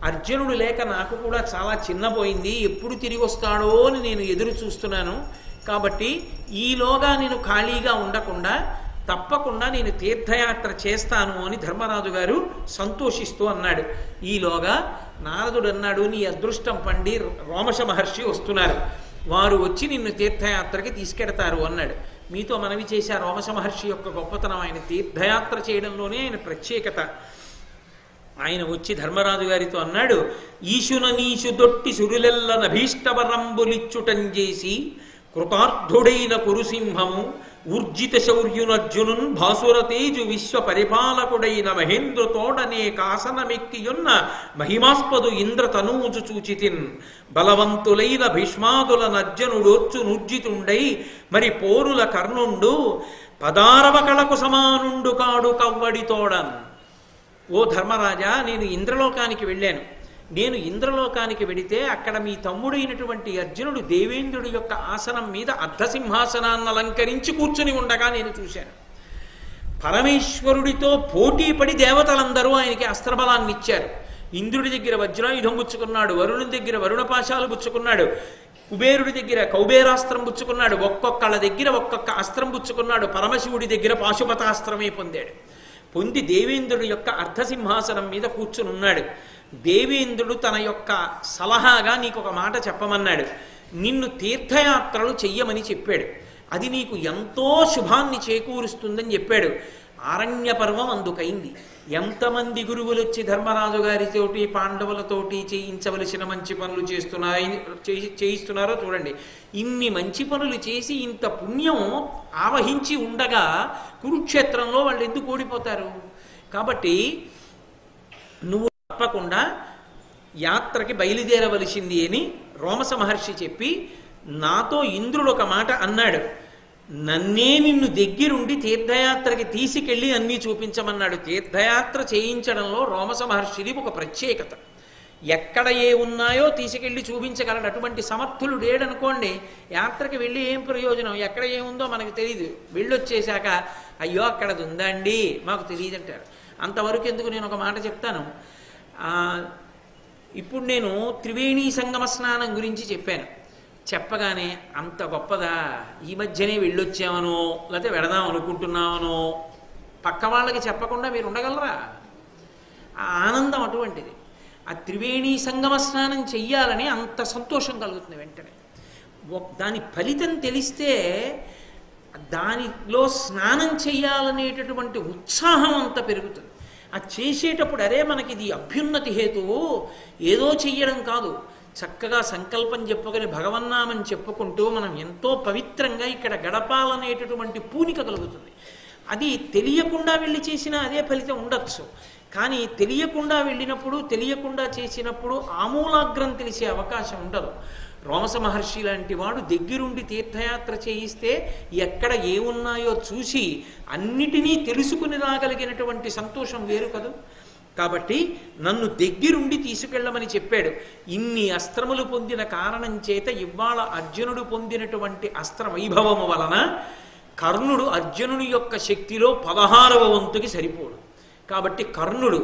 అర్జునుడు లేక నాకు కూడా చాలా చిన్నపోయింది ఎప్పుడు తిరిగి వస్తాడో అని నేను ఎదురు చూస్తున్నాను కాబట్టి ఈలోగా నేను ఖాళీగా ఉండకుండా తప్పకుండా నేను తీర్థయాత్ర చేస్తాను అని ధర్మరాజు గారు సంతోషిస్తూ అన్నాడు ఈలోగా నారదుడు అన్నాడు నీ అదృష్టం పండి రోమశ మహర్షి వస్తున్నారు వారు వచ్చి నిన్ను తీర్థయాత్రకి తీసుకెడతారు అన్నాడు మీతో మనవి చేశా రోమశ మహర్షి యొక్క గొప్పతనం ఆయన తీర్థయాత్ర చేయడంలోనే ఆయన ప్రత్యేకత ఆయన వచ్చి ధర్మరాజు గారితో అన్నాడు ఈశున నీశు దొట్టి సురులెల్ల నభీష్టవరంబులిచ్చుటం చేసి కృతార్థుడైన కురుసింహము ఊర్జిత శౌర్యునర్జునున్ భాసుర తేజు విశ్వ పరిపాలకుడైన మహేంద్ర తోడనే కాసనమెక్కియున్న మహిమాస్పదు ఇంద్ర తనూజు చూచితిన్ బలవంతులైన భీష్మాదుల నర్జనుడొచ్చు నుర్జితుండై మరి పోరుల కర్ణుండు పదారవ కళకు సమానుండు కాడు కవ్వడి తోడన్ ఓ ధర్మరాజా నేను ఇంద్రలోకానికి వెళ్ళాను నేను ఇంద్రలోకానికి వెడితే అక్కడ మీ తమ్ముడైనటువంటి అర్జునుడు దేవేంద్రుడి యొక్క ఆసనం మీద అర్ధసింహాసనాన్ని అలంకరించి కూర్చుని ఉండగా నేను చూశాను పరమేశ్వరుడితో పోటీ పడి దేవతలందరూ ఆయనకి అస్త్రబలాన్ని ఇచ్చారు ఇంద్రుడి దగ్గర వజ్రాయుధం పుచ్చుకున్నాడు వరుణుడి దగ్గర వరుణపాశాలు పుచ్చుకున్నాడు కుబేరుడి దగ్గర కౌబేరాస్త్రం పుచ్చుకున్నాడు ఒక్కొక్కళ్ళ దగ్గర ఒక్కొక్క అస్త్రం పుచ్చుకున్నాడు పరమశివుడి దగ్గర పాశుపతాస్త్రమే పొందాడు పొంది దేవేంద్రుడి యొక్క అర్ధసింహాసనం మీద కూర్చుని ఉన్నాడు దేవేంద్రుడు తన యొక్క సలహాగా నీకు ఒక మాట చెప్పమన్నాడు నిన్ను తీర్థయాత్రలు చెయ్యమని చెప్పాడు అది నీకు ఎంతో శుభాన్ని చేకూరుస్తుందని చెప్పాడు ఆరణ్య పర్వం అందుకైంది ఎంతమంది గురువులు వచ్చి ధర్మరాజు గారితోటి పాండవులతోటి చేయించవలసిన మంచి పనులు చేస్తున్నాయి చేయి- చేయిస్తున్నారో చూడండి ఇన్ని మంచి పనులు చేసి ఇంత పుణ్యం ఆవహించి ఉండగా కురుక్షేత్రంలో వాళ్ళు ఎందుకు ఓడిపోతారు కాబట్టి నువ్వు తప్పకుండా యాత్రకి బయలుదేరవలసింది అని రోమస మహర్షి చెప్పి నాతో ఇంద్రుడు ఒక మాట అన్నాడు నన్నే నిన్ను దగ్గరుండి తీర్థయాత్రకి తీసుకెళ్ళి అన్నీ చూపించమన్నాడు తీర్థయాత్ర చేయించడంలో రోమస మహర్షిది ఒక ప్రత్యేకత ఎక్కడ ఏ ఉన్నాయో తీసుకెళ్ళి చూపించగలడు అటువంటి సమర్థులు లేడనుకోండి యాత్రకి వెళ్ళి ఏం ప్రయోజనం ఎక్కడ ఏముందో మనకు తెలియదు వెళ్ళొచ్చేశాక అయ్యో అక్కడది ఉందా అండి మాకు తెలియదు అంటారు అంతవరకు ఎందుకు నేను ఒక మాట చెప్తాను ఆ, ఇప్పుడు నేను త్రివేణి సంగమ స్నానం గురించి చెప్పాను చెప్పగానే అంత గొప్పదా ఈ మధ్యనే వెళ్ళొచ్చామనో లేకపోతే వెడదాం అనుకుంటున్నామనో పక్క వాళ్ళకి చెప్పకుండా మీరు ఉండగలరా ఆ ఆనందం అటువంటిది ఆ త్రివేణి సంగమ స్నానం చెయ్యాలని అంత సంతోషం కలుగుతుంది వెంటనే ఒక్- దాని ఫలితం తెలిస్తే దానిలో స్నానం చేయాలనేటటువంటి ఉత్సాహం అంత పెరుగుతుంది ఆ చేసేటప్పుడు అరే మనకి ఇది అభ్యున్నతి హేతువు ఏదో చెయ్యడం కాదు చక్కగా సంకల్పం చెప్పుకొని భగవన్నామం చెప్పుకుంటూ మనం ఎంతో పవిత్రంగా ఇక్కడ గడపాలనేటటువంటి పూనిక కలుగుతుంది అది తెలియకుండా వెళ్ళి చేసినా అదే ఫలితం ఉండొచ్చు కానీ తెలియకుండా వెళ్ళినప్పుడు తెలియకుండా చేసినప్పుడు ఆమూలాగ్రం తెలిసే అవకాశం ఉండదు రోమస మహర్షి లాంటి వాడు దగ్గరుండి తీర్థయాత్ర చేయిస్తే ఎక్కడ ఏమున్నాయో చూసి అన్నిటినీ తెలుసుకుని రాగలిగినటువంటి సంతోషం వేరు కదూ కాబట్టి నన్ను దగ్గరుండి తీసుకెళ్ళమని చెప్పాడు ఇన్ని అస్త్రములు పొందిన కారణం చేత ఇవాళ అర్జునుడు పొందినటువంటి అస్త్ర వైభవము వలన కర్ణుడు అర్జునుని యొక్క శక్తిలో పదహారవ వంతుకి సరిపోడు కాబట్టి కర్ణుడు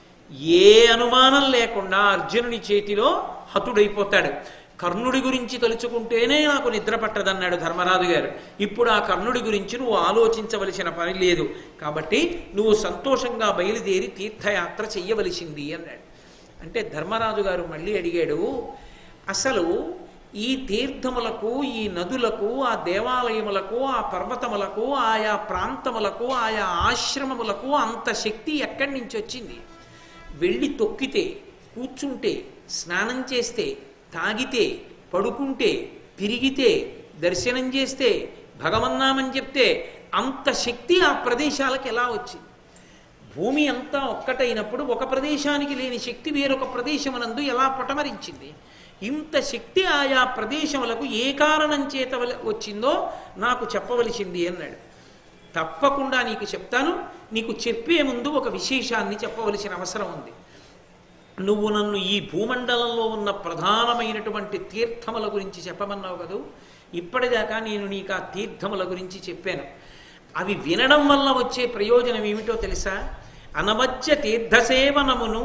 ఏ అనుమానం లేకుండా అర్జునుని చేతిలో హతుడైపోతాడు కర్ణుడి గురించి తలుచుకుంటేనే నాకు నిద్ర పట్టదన్నాడు ధర్మరాజు గారు ఇప్పుడు ఆ కర్ణుడి గురించి నువ్వు ఆలోచించవలసిన పని లేదు కాబట్టి నువ్వు సంతోషంగా బయలుదేరి తీర్థయాత్ర చెయ్యవలసింది అన్నాడు అంటే ధర్మరాజు గారు మళ్ళీ అడిగాడు అసలు ఈ తీర్థములకు ఈ నదులకు ఆ దేవాలయములకు ఆ పర్వతములకు ఆయా ప్రాంతములకు ఆయా ఆశ్రమములకు అంత శక్తి ఎక్కడి నుంచి వచ్చింది వెళ్ళి తొక్కితే కూర్చుంటే స్నానం చేస్తే తాగితే పడుకుంటే తిరిగితే దర్శనం చేస్తే భగవన్నామని చెప్తే అంత శక్తి ఆ ప్రదేశాలకు ఎలా వచ్చింది భూమి అంతా ఒక్కటైనప్పుడు ఒక ప్రదేశానికి లేని శక్తి వేరొక ప్రదేశమునందు ఎలా పటమరించింది ఇంత శక్తి ఆయా ప్రదేశములకు ఏ కారణం చేత వల- వచ్చిందో నాకు చెప్పవలసింది అన్నాడు తప్పకుండా నీకు చెప్తాను నీకు చెప్పే ముందు ఒక విశేషాన్ని చెప్పవలసిన అవసరం ఉంది నువ్వు నన్ను ఈ భూమండలంలో ఉన్న ప్రధానమైనటువంటి తీర్థముల గురించి చెప్పమన్నావు కదూ ఇప్పటిదాకా నేను నీకు ఆ తీర్థముల గురించి చెప్పాను అవి వినడం వల్ల వచ్చే ప్రయోజనం ఏమిటో తెలుసా అనవద్య తీర్థసేవనమును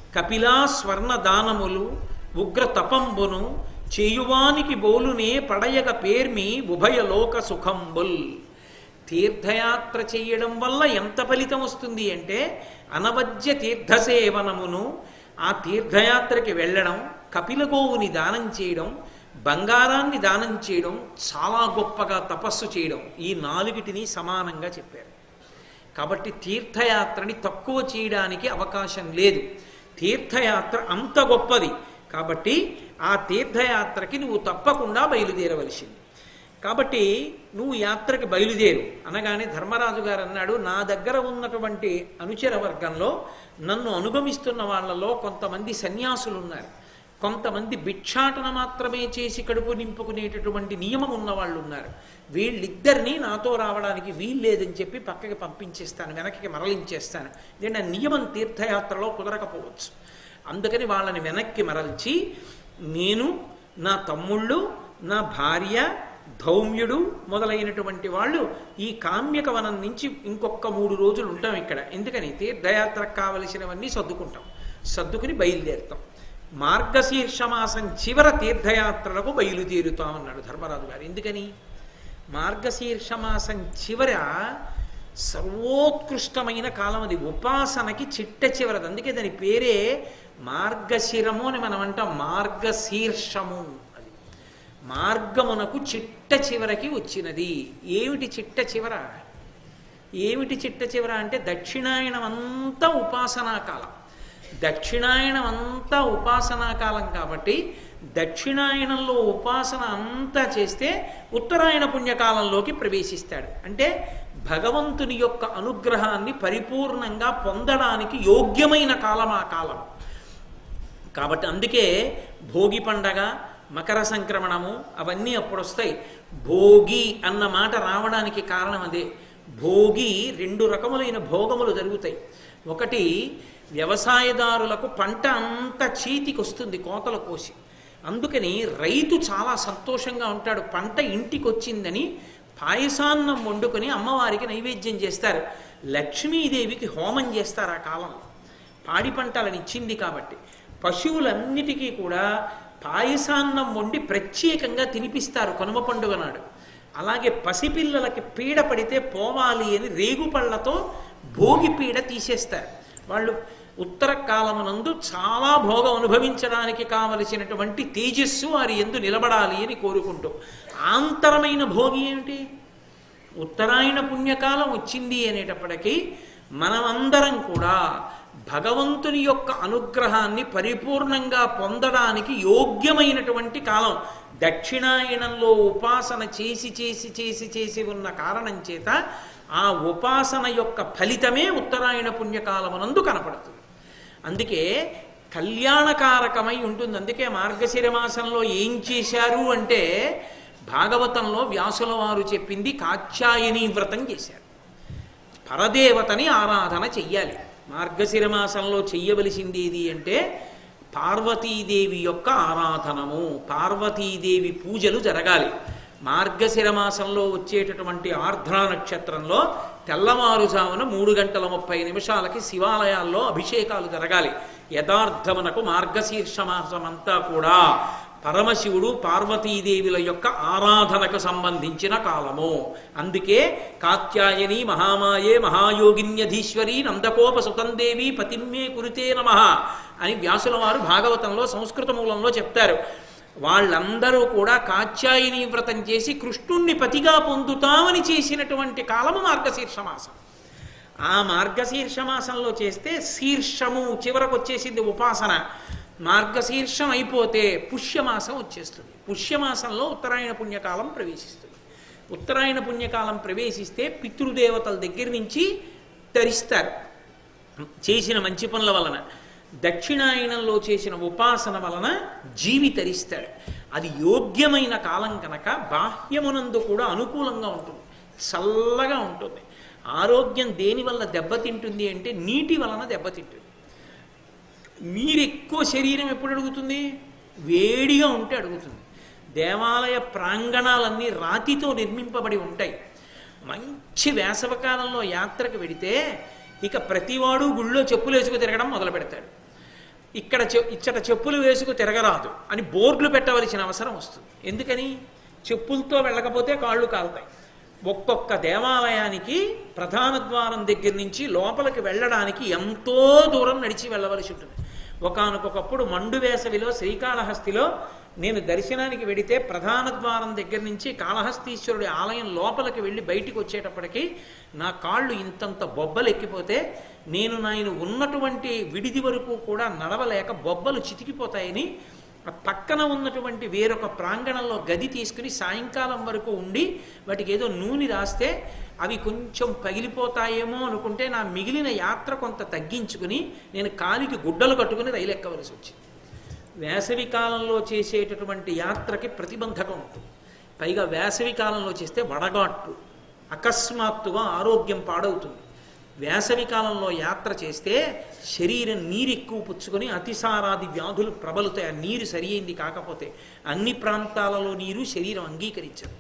కపిలా స్వర్ణ దానములు ఉగ్ర తపంబును చేయువానికి బోలునే పడయగ పేర్మి ఉభయలోక సుఖంబుల్ తీర్థయాత్ర చేయడం వల్ల ఎంత ఫలితం వస్తుంది అంటే అనవద్య తీర్థసేవనమును ఆ తీర్థయాత్రకి వెళ్ళడం కపిల గోవుని దానం చేయడం బంగారాన్ని దానం చేయడం చాలా గొప్పగా తపస్సు చేయడం ఈ నాలుగిటిని సమానంగా చెప్పారు కాబట్టి తీర్థయాత్రని తక్కువ చేయడానికి అవకాశం లేదు తీర్థయాత్ర అంత గొప్పది కాబట్టి ఆ తీర్థయాత్రకి నువ్వు తప్పకుండా బయలుదేరవలసింది కాబట్టి నువ్వు యాత్రకి బయలుదేరు అనగానే ధర్మరాజు గారు అన్నాడు నా దగ్గర ఉన్నటువంటి అనుచర వర్గంలో నన్ను అనుగమిస్తున్న వాళ్ళలో కొంతమంది సన్యాసులు ఉన్నారు కొంతమంది భిక్షాటన మాత్రమే చేసి కడుపు నింపుకునేటటువంటి నియమం ఉన్న వాళ్ళు ఉన్నారు వీళ్ళిద్దరినీ నాతో రావడానికి వీల్లేదని చెప్పి పక్కకి పంపించేస్తాను వెనక్కి మరలించేస్తాను నేను నియమం తీర్థయాత్రలో కుదరకపోవచ్చు అందుకని వాళ్ళని వెనక్కి మరల్చి నేను నా తమ్ముళ్ళు నా భార్య ధౌమ్యుడు మొదలైనటువంటి వాళ్ళు ఈ కామ్యక వనం నుంచి ఇంకొక మూడు రోజులు ఉంటాం ఇక్కడ ఎందుకని తీర్థయాత్రకు కావలసినవన్నీ సర్దుకుంటాం సర్దుకుని బయలుదేరుతాం మార్గశీర్ష మాసం చివర తీర్థయాత్రలకు బయలుదేరుతామన్నాడు ధర్మరాజు గారు ఎందుకని మార్గశీర్ష మాసం చివర సర్వోత్కృష్టమైన కాలం అది ఉపాసనకి చిట్ట చివరది అందుకే దాని పేరే మార్గశిరము అని మనం అంటాం మార్గశీర్షము అది మార్గమునకు చిట్ట చివరకి వచ్చినది ఏమిటి చిట్ట చివర ఏమిటి చిట్ట చివర అంటే దక్షిణాయనం అంతా ఉపాసనా కాలం దక్షిణాయనం అంతా ఉపాసనా కాలం కాబట్టి దక్షిణాయనంలో ఉపాసన అంతా చేస్తే ఉత్తరాయణ పుణ్యకాలంలోకి ప్రవేశిస్తాడు అంటే భగవంతుని యొక్క అనుగ్రహాన్ని పరిపూర్ణంగా పొందడానికి యోగ్యమైన కాలం ఆ కాలం కాబట్టి అందుకే భోగి పండగ మకర సంక్రమణము అవన్నీ అప్పుడు వస్తాయి భోగి అన్న మాట రావడానికి కారణం అదే భోగి రెండు రకములైన భోగములు జరుగుతాయి ఒకటి వ్యవసాయదారులకు పంట అంతా చేతికి వస్తుంది కోతలు కోసి అందుకని రైతు చాలా సంతోషంగా ఉంటాడు పంట ఇంటికి వచ్చిందని పాయసాన్నం వండుకొని అమ్మవారికి నైవేద్యం చేస్తారు లక్ష్మీదేవికి హోమం చేస్తారు ఆ కాలంలో పాడి పంటలను ఇచ్చింది కాబట్టి పశువులన్నిటికీ కూడా పాయసాన్నం వండి ప్రత్యేకంగా తినిపిస్తారు కనుమ పండుగ నాడు అలాగే పసిపిల్లలకి పీడ పడితే పోవాలి అని రేగుపళ్ళతో భోగి పీడ తీసేస్తారు వాళ్ళు ఉత్తర కాలమునందు చాలా భోగం అనుభవించడానికి కావలసినటువంటి తేజస్సు వారి ఎందు నిలబడాలి అని కోరుకుంటూ ఆంతరమైన భోగి ఏమిటి ఉత్తరాయణ పుణ్యకాలం వచ్చింది అనేటప్పటికీ మనమందరం కూడా భగవంతుని యొక్క అనుగ్రహాన్ని పరిపూర్ణంగా పొందడానికి యోగ్యమైనటువంటి కాలం దక్షిణాయనంలో ఉపాసన చేసి చేసి చేసి చేసి ఉన్న కారణం చేత ఆ ఉపాసన యొక్క ఫలితమే ఉత్తరాయణ పుణ్యకాలమునందు కనపడుతుంది అందుకే కళ్యాణకారకమై ఉంటుంది అందుకే మార్గశిర మాసంలో ఏం చేశారు అంటే భాగవతంలో వ్యాసుల వారు చెప్పింది కాత్యాయని వ్రతం చేశారు పరదేవతని ఆరాధన చెయ్యాలి మార్గశిర మాసంలో చెయ్యవలసింది ఏది అంటే పార్వతీదేవి యొక్క ఆరాధనము పార్వతీదేవి పూజలు జరగాలి మార్గశిర మాసంలో వచ్చేటటువంటి ఆర్ద్రా నక్షత్రంలో తెల్లవారుజామున మూడు గంటల ముప్పై నిమిషాలకి శివాలయాల్లో అభిషేకాలు జరగాలి యథార్థమునకు మార్గశీర్ష మాసమంతా కూడా పరమశివుడు పార్వతీదేవుల యొక్క ఆరాధనకు సంబంధించిన కాలము అందుకే కాత్యాయని మహామాయే మహాయోగిన్యధీశ్వరి నందకోప సుతందేవి పతిమ్మే కురితే నమ అని వ్యాసుల వారు భాగవతంలో సంస్కృత మూలంలో చెప్తారు వాళ్ళందరూ కూడా కాత్యాయని వ్రతం చేసి కృష్ణుణ్ణి పతిగా పొందుతామని చేసినటువంటి కాలము మార్గశీర్ష మాసం ఆ మార్గశీర్ష మాసంలో చేస్తే శీర్షము చివరకు వచ్చేసింది ఉపాసన మార్గశీర్షం అయిపోతే పుష్యమాసం వచ్చేస్తుంది పుష్యమాసంలో ఉత్తరాయణ పుణ్యకాలం ప్రవేశిస్తుంది ఉత్తరాయణ పుణ్యకాలం ప్రవేశిస్తే పితృదేవతల దగ్గర నుంచి తరిస్తారు చేసిన మంచి పనుల వలన దక్షిణాయనంలో చేసిన ఉపాసన వలన జీవి తరిస్తాడు అది యోగ్యమైన కాలం కనుక బాహ్యమునందు కూడా అనుకూలంగా ఉంటుంది చల్లగా ఉంటుంది ఆరోగ్యం దేని వల్ల దెబ్బతింటుంది అంటే నీటి వలన దెబ్బతింటుంది నీరు ఎక్కువ శరీరం ఎప్పుడు అడుగుతుంది వేడిగా ఉంటే అడుగుతుంది దేవాలయ ప్రాంగణాలన్నీ రాతితో నిర్మింపబడి ఉంటాయి మంచి వేసవకాలంలో యాత్రకు వెడితే ఇక ప్రతివాడు గుళ్ళో చెప్పులు వేసుకు తిరగడం మొదలు పెడతాడు ఇక్కడ చె ఇచ్చట చెప్పులు వేసుకు తిరగరాదు అని బోర్డులు పెట్టవలసిన అవసరం వస్తుంది ఎందుకని చెప్పులతో వెళ్ళకపోతే కాళ్ళు కాలుతాయి ఒక్కొక్క దేవాలయానికి ప్రధాన ద్వారం దగ్గర నుంచి లోపలికి వెళ్ళడానికి ఎంతో దూరం నడిచి వెళ్ళవలసి ఉంటుంది ఒకానొకప్పుడు మండు వేసవిలో శ్రీకాళహస్తిలో నేను దర్శనానికి వెడితే ప్రధాన ద్వారం దగ్గర నుంచి కాళహస్తీశ్వరుడి ఆలయం లోపలికి వెళ్ళి బయటికి వచ్చేటప్పటికి నా కాళ్ళు ఇంతంత బొబ్బలు ఎక్కిపోతే నేను నాయన ఉన్నటువంటి విడిది వరకు కూడా నడవలేక బొబ్బలు చితికిపోతాయని ఆ పక్కన ఉన్నటువంటి వేరొక ప్రాంగణంలో గది తీసుకుని సాయంకాలం వరకు ఉండి వాటికి ఏదో నూనె రాస్తే అవి కొంచెం పగిలిపోతాయేమో అనుకుంటే నా మిగిలిన యాత్ర కొంత తగ్గించుకుని నేను కాలికి గుడ్డలు కట్టుకుని రైలు ఎక్కవలసి వచ్చింది వేసవి కాలంలో చేసేటటువంటి యాత్రకి ప్రతిబంధకం ఉంటుంది పైగా వేసవి కాలంలో చేస్తే వడగాట్లు అకస్మాత్తుగా ఆరోగ్యం పాడవుతుంది వేసవి కాలంలో యాత్ర చేస్తే శరీరం నీరు ఎక్కువ పుచ్చుకొని అతిసారాది వ్యాధులు ప్రబలుతాయి ఆ నీరు సరియైంది కాకపోతే అన్ని ప్రాంతాలలో నీరు శరీరం అంగీకరించదు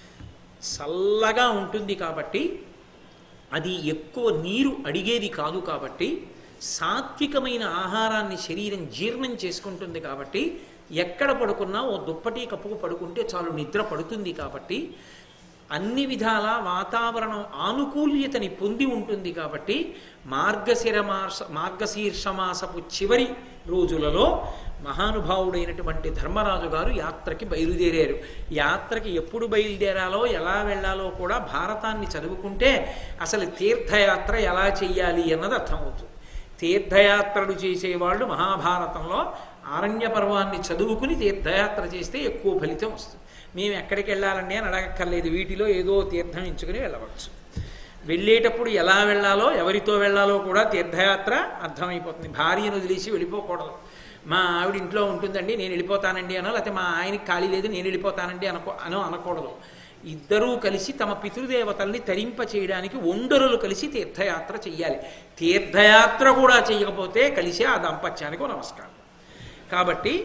చల్లగా ఉంటుంది కాబట్టి అది ఎక్కువ నీరు అడిగేది కాదు కాబట్టి సాత్వికమైన ఆహారాన్ని శరీరం జీర్ణం చేసుకుంటుంది కాబట్టి ఎక్కడ పడుకున్నా ఓ దుప్పటి కప్పుకు పడుకుంటే చాలు నిద్ర పడుతుంది కాబట్టి అన్ని విధాల వాతావరణం ఆనుకూల్యతని పొంది ఉంటుంది కాబట్టి మార్గశిర మాస మార్గశీర్ష మాసపు చివరి రోజులలో మహానుభావుడైనటువంటి ధర్మరాజు గారు యాత్రకి బయలుదేరారు యాత్రకి ఎప్పుడు బయలుదేరాలో ఎలా వెళ్ళాలో కూడా భారతాన్ని చదువుకుంటే అసలు తీర్థయాత్ర ఎలా చెయ్యాలి అన్నది అర్థమవుతుంది తీర్థయాత్రలు చేసేవాళ్ళు మహాభారతంలో ఆరణ్య పర్వాన్ని చదువుకుని తీర్థయాత్ర చేస్తే ఎక్కువ ఫలితం వస్తుంది మేము ఎక్కడికి వెళ్ళాలండి అని అడగక్కర్లేదు వీటిలో ఏదో తీర్థం ఎంచుకుని వెళ్ళవచ్చు వెళ్ళేటప్పుడు ఎలా వెళ్ళాలో ఎవరితో వెళ్ళాలో కూడా తీర్థయాత్ర అర్థమైపోతుంది భార్యను వదిలేసి వెళ్ళిపోకూడదు మా ఆవిడ ఇంట్లో ఉంటుందండి నేను వెళ్ళిపోతానండి అనో లేకపోతే మా ఆయనకి ఖాళీ లేదు నేను వెళ్ళిపోతానండి అనుకో అనో అనకూడదు ఇద్దరూ కలిసి తమ పితృదేవతల్ని తరింప చేయడానికి ఒండరులు కలిసి తీర్థయాత్ర చెయ్యాలి తీర్థయాత్ర కూడా చేయకపోతే కలిసి ఆ దాంపత్యానికి నమస్కారం కాబట్టి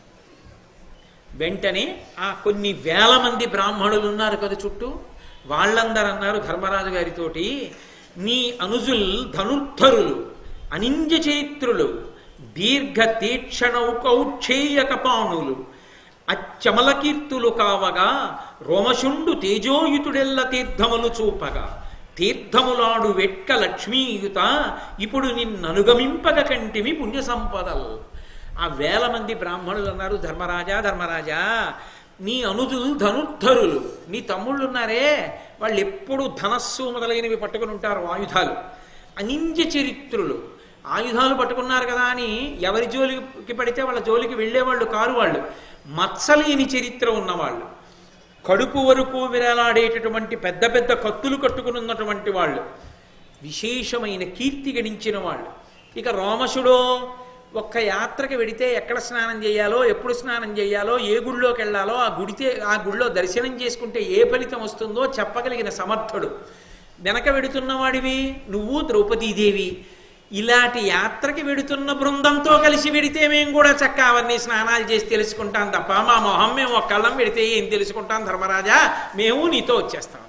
వెంటనే ఆ కొన్ని వేల మంది బ్రాహ్మణులు ఉన్నారు కదా చుట్టూ వాళ్ళందరూ అన్నారు ధర్మరాజు గారితోటి నీ అనుజుల్ ధనుర్ధరులు అనింజ చరిత్రులు దీర్ఘ తీక్షణౌకౌక్షేయక పాణులు అచ్చమలకీర్తులు కావగా రోమశుండు తేజోయుతుడెల్ల తీర్థములు చూపగా తీర్థములాడు వెట్క లక్ష్మీయుత ఇప్పుడు నిన్ననుగమింపగ కంటిమి పుణ్య సంపదల్ ఆ వేల మంది బ్రాహ్మణులు అన్నారు ధర్మరాజా ధర్మరాజా నీ అనుజులు ధనుర్ధరులు నీ తమ్ముళ్ళు ఉన్నారే వాళ్ళు ఎప్పుడు ధనస్సు మొదలైనవి పట్టుకుని ఉంటారు ఆయుధాలు అనింజ చరిత్రులు ఆయుధాలు పట్టుకున్నారు కదా అని ఎవరి జోలికి పడితే వాళ్ళ జోలికి వెళ్ళేవాళ్ళు కారు వాళ్ళు మత్సలేని చరిత్ర ఉన్నవాళ్ళు కడుపు వరకు విరలాడేటటువంటి పెద్ద పెద్ద కత్తులు కట్టుకుని ఉన్నటువంటి వాళ్ళు విశేషమైన కీర్తి గడించిన వాళ్ళు ఇక రోమశుడో ఒక్క యాత్రకి వెడితే ఎక్కడ స్నానం చేయాలో ఎప్పుడు స్నానం చేయాలో ఏ గుడిలోకి వెళ్ళాలో ఆ గుడితే ఆ గుడిలో దర్శనం చేసుకుంటే ఏ ఫలితం వస్తుందో చెప్పగలిగిన సమర్థుడు వెనక వెడుతున్నవాడివి నువ్వు ద్రౌపదీదేవి ఇలాంటి యాత్రకి వెడుతున్న బృందంతో కలిసి వెడితే మేము కూడా చక్క అవన్నీ స్నానాలు చేసి తెలుసుకుంటాం తప్ప మా మొహం మేము ఒక్కళ్ళం పెడితే ఏం తెలుసుకుంటాం ధర్మరాజా మేము నీతో వచ్చేస్తాం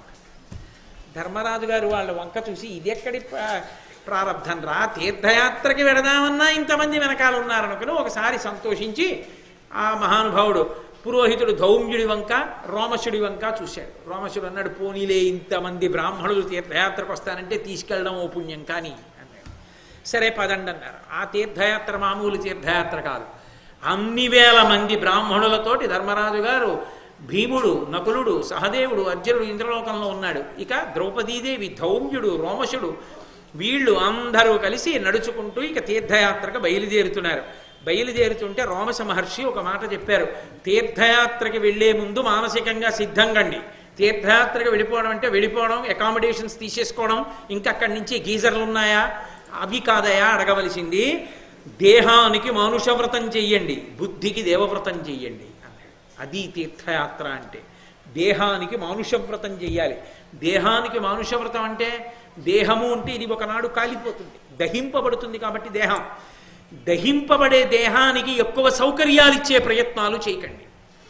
ధర్మరాజు గారు వాళ్ళ వంక చూసి ఇది ఎక్కడి ప్రా- ప్రారంధం రా తీర్థయాత్రకి వెడదామన్నా ఇంతమంది వెనకాల ఉన్నారనుకుని ఒకసారి సంతోషించి ఆ మహానుభావుడు పురోహితుడు ధౌమ్యుడి వంక రోమశుడి వంక చూశాడు రోమశుడు అన్నాడు పోనీలే ఇంతమంది బ్రాహ్మణులు తీర్థయాత్రకు వస్తానంటే తీసుకెళ్ళడం ఓ పుణ్యం కానీ అన్నాడు సరే పదండి అన్నారు ఆ తీర్థయాత్ర మామూలు తీర్థయాత్ర కాదు అన్ని వేల మంది బ్రాహ్మణులతోటి ధర్మరాజు గారు భీముడు నకులుడు సహదేవుడు అర్జునుడు ఇంద్రలోకంలో ఉన్నాడు ఇక ద్రౌపదీదేవి ధౌమ్యుడు రోమశుడు వీళ్ళు అందరూ కలిసి నడుచుకుంటూ ఇక తీర్థయాత్రకు బయలుదేరుతున్నారు బయలుదేరుతుంటే రోమశ మహర్షి ఒక మాట చెప్పారు తీర్థయాత్రకి వెళ్లే ముందు మానసికంగా సిద్ధంగండి తీర్థయాత్రకి వెళ్ళిపోవడం అంటే వెళ్ళిపోవడం అకామిడేషన్స్ తీసేసుకోవడం ఇంకా అక్కడి నుంచి గీజర్లు ఉన్నాయా అవి కాదయా అడగవలసింది దేహానికి మానుషవ్రతం చెయ్యండి బుద్ధికి దేవవ్రతం చెయ్యండి అన్నాడు అది తీర్థయాత్ర అంటే దేహానికి మానుషవ్రతం చెయ్యాలి దేహానికి మానుషవ్రతం అంటే దేహము అంటే ఇది ఒకనాడు కాలిపోతుంది దహింపబడుతుంది కాబట్టి దేహం దహింపబడే దేహానికి ఎక్కువ సౌకర్యాలు ఇచ్చే ప్రయత్నాలు చేయకండి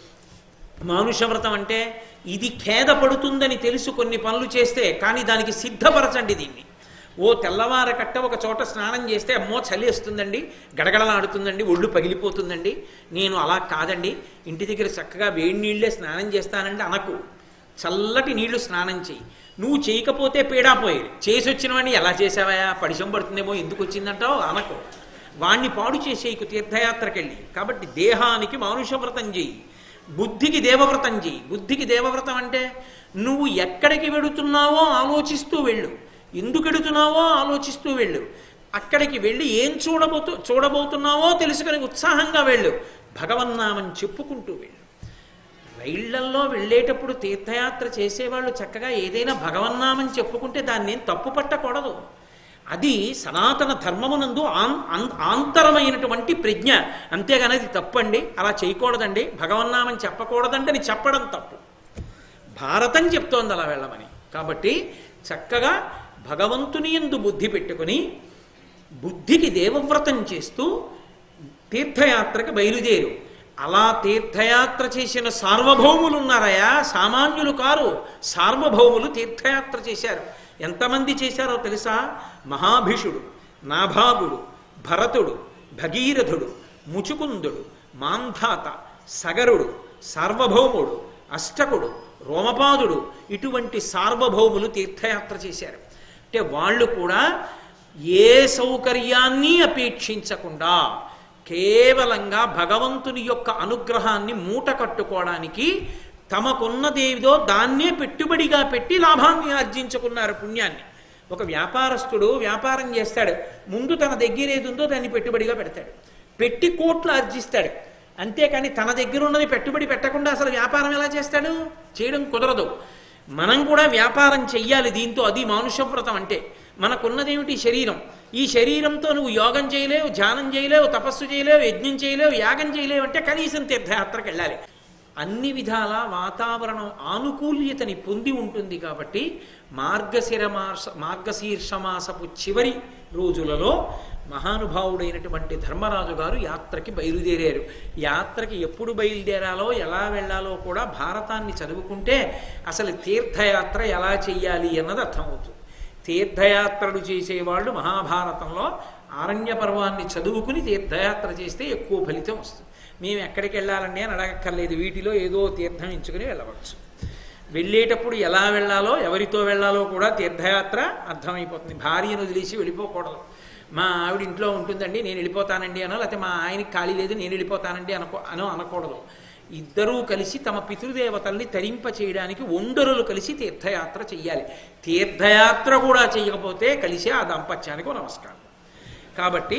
మానుషవ్రతం అంటే ఇది ఖేదపడుతుందని తెలుసు కొన్ని పనులు చేస్తే కానీ దానికి సిద్ధపరచండి దీన్ని ఓ తెల్లవార కట్ట ఒక చోట స్నానం చేస్తే అమ్మో చలి వస్తుందండి గడగడలాడుతుందండి ఒళ్ళు పగిలిపోతుందండి నేను అలా కాదండి ఇంటి దగ్గర చక్కగా వేడి నీళ్ళే స్నానం చేస్తానండి అనకు చల్లటి నీళ్లు స్నానం చేయి నువ్వు చేయకపోతే పీడాపోయేది చేసి వచ్చిన వాడిని ఎలా చేసావా పడిశం పడుతుందేమో ఎందుకు వచ్చిందంటావు అనకు వాణ్ణి పాడు చేసేయకు తీర్థయాత్రకెళ్ళి కాబట్టి దేహానికి మానుషవ్రతం చేయి బుద్ధికి దేవవ్రతం చేయి బుద్ధికి దేవవ్రతం అంటే నువ్వు ఎక్కడికి వెడుతున్నావో ఆలోచిస్తూ వెళ్ళు ఎందుకు వెడుతున్నావో ఆలోచిస్తూ వెళ్ళు అక్కడికి వెళ్ళి ఏం చూడబోతు చూడబోతున్నావో తెలుసుకొని ఉత్సాహంగా వెళ్ళు భగవన్నామని చెప్పుకుంటూ వెళ్ళు రైళ్లల్లో వెళ్ళేటప్పుడు తీర్థయాత్ర చేసేవాళ్ళు చక్కగా ఏదైనా భగవన్నామని చెప్పుకుంటే దాన్ని ఏం తప్పు పట్టకూడదు అది సనాతన ధర్మమునందు ఆన్ ఆన్- ఆంతరమైనటువంటి ప్రజ్ఞ అంతేగాని అది తప్పండి అలా చేయకూడదండి భగవన్నామని చెప్పకూడదండి అని చెప్పడం తప్పు భారతం చెప్తోంది అలా వెళ్ళమని కాబట్టి చక్కగా భగవంతుని ఎందు బుద్ధి పెట్టుకుని బుద్ధికి దేవవ్రతం చేస్తూ తీర్థయాత్రకు బయలుదేరు అలా తీర్థయాత్ర చేసిన సార్వభౌములు ఉన్నారయా సామాన్యులు కారు సార్వభౌములు తీర్థయాత్ర చేశారు ఎంతమంది చేశారో తెలుసా మహాభిషుడు నాభాగుడు భరతుడు భగీరథుడు ముచుకుందుడు మాంధాత సగరుడు సార్వభౌముడు అష్టకుడు రోమపాదుడు ఇటువంటి సార్వభౌములు తీర్థయాత్ర చేశారు అంటే వాళ్ళు కూడా ఏ సౌకర్యాన్ని అపేక్షించకుండా కేవలంగా భగవంతుని యొక్క అనుగ్రహాన్ని మూట కట్టుకోవడానికి తమకున్నదేదో దాన్నే పెట్టుబడిగా పెట్టి లాభాన్ని ఆర్జించుకున్నారు పుణ్యాన్ని ఒక వ్యాపారస్తుడు వ్యాపారం చేస్తాడు ముందు తన దగ్గర ఏది ఉందో దాన్ని పెట్టుబడిగా పెడతాడు పెట్టి కోట్లు ఆర్జిస్తాడు అంతేకాని తన దగ్గర ఉన్నది పెట్టుబడి పెట్టకుండా అసలు వ్యాపారం ఎలా చేస్తాడు చేయడం కుదరదు మనం కూడా వ్యాపారం చెయ్యాలి దీంతో అది మానుషవ్రతం అంటే మనకున్నదేమిటి శరీరం ఈ శరీరంతో నువ్వు యోగం చేయలేవు ధ్యానం చేయలేవు తపస్సు చేయలేవు యజ్ఞం చేయలేవు యాగం చేయలేవు అంటే కనీసం తీర్థయాత్రకు వెళ్ళాలి అన్ని విధాల వాతావరణం ఆనుకూల్యతని పొంది ఉంటుంది కాబట్టి మార్గశిర మాస మార్గశీర్షమాసపు చివరి రోజులలో మహానుభావుడైనటువంటి ధర్మరాజు గారు యాత్రకి బయలుదేరారు యాత్రకి ఎప్పుడు బయలుదేరాలో ఎలా వెళ్ళాలో కూడా భారతాన్ని చదువుకుంటే అసలు తీర్థయాత్ర ఎలా చెయ్యాలి అన్నది అర్థమవుతుంది తీర్థయాత్రలు చేసేవాళ్ళు మహాభారతంలో ఆరణ్య పర్వాన్ని చదువుకుని తీర్థయాత్ర చేస్తే ఎక్కువ ఫలితం వస్తుంది మేము ఎక్కడికి వెళ్ళాలండి అని అడగక్కర్లేదు వీటిలో ఏదో తీర్థం ఎంచుకుని వెళ్ళవచ్చు వెళ్ళేటప్పుడు ఎలా వెళ్ళాలో ఎవరితో వెళ్ళాలో కూడా తీర్థయాత్ర అర్థమైపోతుంది భార్యను వదిలేసి వెళ్ళిపోకూడదు మా ఆవిడ ఇంట్లో ఉంటుందండి నేను వెళ్ళిపోతానండి అనో లేకపోతే మా ఆయనకి ఖాళీ లేదు నేను వెళ్ళిపోతానండి అనుకో అనో అనకూడదు ఇద్దరూ కలిసి తమ పితృదేవతల్ని తరింప చేయడానికి ఒండరులు కలిసి తీర్థయాత్ర చెయ్యాలి తీర్థయాత్ర కూడా చేయకపోతే కలిసి ఆ దాంపత్యానికి ఓ నమస్కారం కాబట్టి